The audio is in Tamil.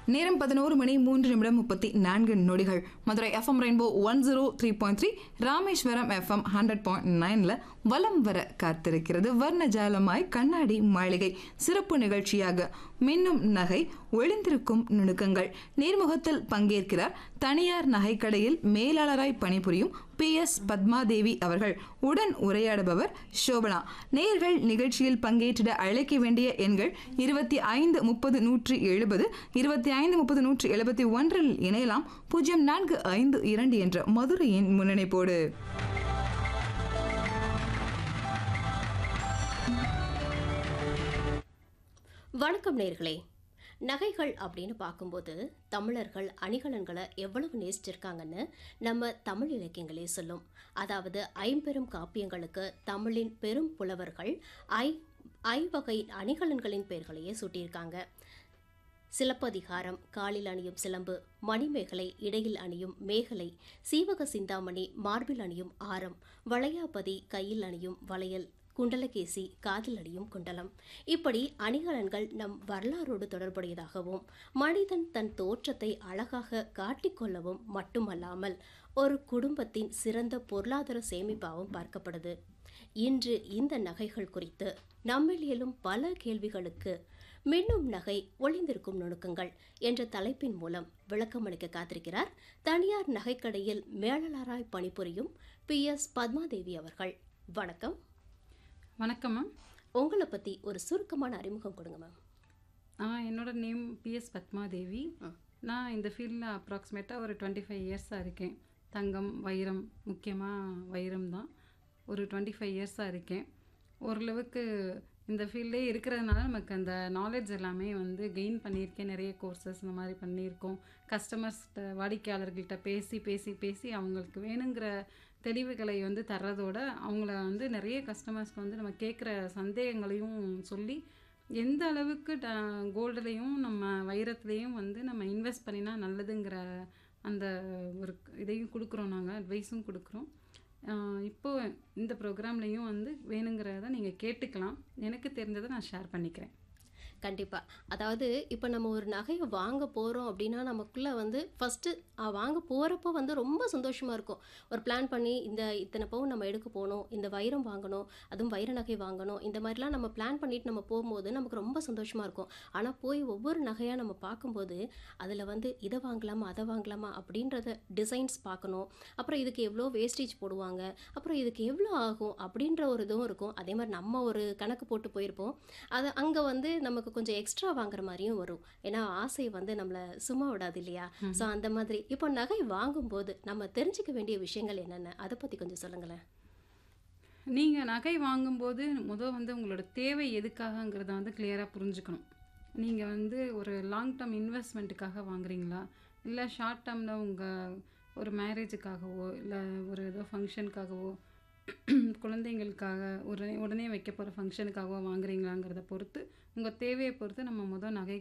நேரம் பதினோரு மணி மூன்று நிமிடம் முப்பத்தி நான்கு நொடிகள் Madurai FM rainbow one zero three point three Rameswaram FM hundred point நைன்ல வலம் வர காத்திருக்கிறது வர்ணஜாலமாய் கண்ணாடி மாளிகை சிறப்பு நிகழ்ச்சியாக மின்னும் நகை ஒளிந்திருக்கும் நுணுக்கங்கள் நேர்முகத்தில் பங்கேற்கிறார் தனியார் நகைக்கடையில் மேலாளராய் பணிபுரியும் பி எஸ் பத்மாதேவி அவர்கள் உடன் உரையாடுபவர் சோபனா நேர்கள் நிகழ்ச்சியில் பங்கேற்றிட அழைக்க வேண்டிய எண்கள் இருபத்தி ஐந்து முப்பது நூற்றி எழுபது இருபத்தி ஐந்து முப்பது நூற்றி எழுபத்தி ஒன்றில் இணையலாம் பூஜ்ஜியம் நான்கு ஐந்து இரண்டு என்ற மதுரையின் முன்னணிப்போடு வணக்கம் நேர்களே நகைகள் அப்படின்னு பார்க்கும்போது தமிழர்கள் அணிகலன்களை எவ்வளவு நேசிச்சிருக்காங்கன்னு நம்ம தமிழ் இலக்கியங்களே சொல்லும் அதாவது ஐம்பெரும் காப்பியங்களுக்கு தமிழின் பெரும் புலவர்கள் ஐ ஐவகை அணிகலன்களின் பெயர்களையே சூட்டியிருக்காங்க சிலப்பதிகாரம் காலில் அணியும் சிலம்பு மணிமேகலை இடையில் அணியும் மேகலை சீவக சிந்தாமணி மார்பில் அணியும் ஆரம் வளையாபதி கையில் அணியும் வளையல் குண்டலகேசி காதில் அணியும் குண்டலம் இப்படி அணிகலன்கள் நம் வரலாறோடு தொடர்புடையதாகவும் மனிதன் தன் தோற்றத்தை அழகாக காட்டிக்கொள்ளவும் மட்டுமல்லாமல் ஒரு குடும்பத்தின் சிறந்த பொருளாதார சேமிப்பாகவும் பார்க்கப்படுது இன்று இந்த நகைகள் குறித்து நம்மில் எழும் பல கேள்விகளுக்கு மின்னும் நகை ஒளிந்திருக்கும் நுணுக்கங்கள் என்ற தலைப்பின் மூலம் விளக்கமளிக்க காத்திருக்கிறார் தனியார் நகைக்கடையில் மேலாளராய் பணிபுரியும் பி எஸ் பத்மாதேவி அவர்கள் வணக்கம் வணக்கம் மேம் உங்களை பத்தி ஒரு சுருக்கமான அறிமுகம் கொடுங்க மேம் ஆ என்னோட நேம் பிஎஸ் பத்மாதேவி ம். நான் இந்த ஃபீல்டில் அப்ராக்சிமேட்டாக ஒரு டுவெண்ட்டி ஃபைவ் இயர்ஸாக இருக்கேன் தங்கம் வைரம் முக்கியமாக வைரம் தான் ஒரு டுவெண்ட்டி ஃபைவ் இயர்ஸாக இருக்கேன் ஓரளவுக்கு இந்த ஃபீல்டே இருக்கிறதுனால நமக்கு அந்த நாலேஜ் எல்லாமே வந்து கெயின் பண்ணியிருக்கேன் நிறைய கோர்சஸ் இந்த மாதிரி பண்ணியிருக்கோம் கஸ்டமர்ஸ்கிட்ட வாடிக்கையாளர்கள்ட்ட பேசி பேசி பேசி அவங்களுக்கு வேணுங்கிற தெளிவுகளை வந்து தர்றதோட அவங்கள வந்து நிறைய கஸ்டமர்ஸ்க்கு வந்து நம்ம கேட்குற சந்தேகங்களையும் சொல்லி எந்த அளவுக்கு ட கோல்டுலேயும் நம்ம வைரத்துலேயும் வந்து நம்ம இன்வெஸ்ட் பண்ணினா நல்லதுங்கிற அந்த ஒரு இதையும் கொடுக்குறோம் நாங்கள் அட்வைஸும் கொடுக்குறோம் ஆஹ் இப்போ இந்த ப்ரோக்ராம்லேயும் வந்து வேணுங்கிறத நீங்கள் கேட்டுக்கலாம் எனக்கு தெரிஞ்சதை நான் ஷேர் பண்ணிக்கிறேன் கண்டிப்பா அதாவது இப்போ நம்ம ஒரு நகையை வாங்க போறோம் அப்படின்னா நமக்குள்ள வந்து ஃபர்ஸ்ட் வாங்க போறப்போ வந்து ரொம்ப சந்தோஷமா இருக்கும் ஒரு பிளான் பண்ணி இந்த இத்தனை பவுன் நம்ம எடுக்க போகணும் இந்த வைரம் வாங்கணும் அதுவும் வைர நகை வாங்கணும் இந்த மாதிரிலாம் நம்ம பிளான் பண்ணிட்டு நம்ம போகும்போது நமக்கு ரொம்ப சந்தோஷமா இருக்கும் ஆனா போய் ஒவ்வொரு நகையா நம்ம பார்க்கும்போது அதுல வந்து இதை வாங்கலாமா அதை வாங்கலாமா அப்படின்றத டிசைன்ஸ் பார்க்கணும் அப்புறம் இதுக்கு எவ்வளோ வேஸ்டேஜ் போடுவாங்க அப்புறம் இதுக்கு எவ்வளோ ஆகும் அப்படின்ற ஒரு இதுவும் இருக்கும் அதே மாதிரி நம்ம ஒரு கணக்கு போட்டு போயிருப்போம் அது அங்கே வந்து நமக்கு கொஞ்சம் எக்ஸ்ட்ரா வாங்குற மாதிரியும் வரும் ஏன்னா ஆசை வந்து நம்மளை சும்மா விடாது இல்லையா ஸோ அந்த மாதிரி இப்போ நகை வாங்கும்போது நம்ம தெரிஞ்சுக்க வேண்டிய விஷயங்கள் என்னென்ன அதை பற்றி கொஞ்சம் சொல்லுங்களேன் நீங்கள் நகை வாங்கும்போது முதல் வந்து உங்களோட தேவை எதுக்காகங்கிறத வந்து கிளியராக புரிஞ்சுக்கணும் நீங்கள் வந்து ஒரு லாங் டேர்ம் இன்வெஸ்ட்மெண்ட்டுக்காக வாங்குறீங்களா இல்லை ஷார்ட் டேர்மில் உங்கள் ஒரு மேரேஜுக்காகவோ இல்லை ஒரு ஏதோ ஃபங்க்ஷனுக்காகவோ குழந்தைங்களுக்காக உடனே உடனே வைக்க போகிற ஃபங்க்ஷனுக்காகவோ வாங்குறீங்களாங்கிறத பொறுத்து உங்கள் தேவையை பொறுத்து நம்ம முதல் நகை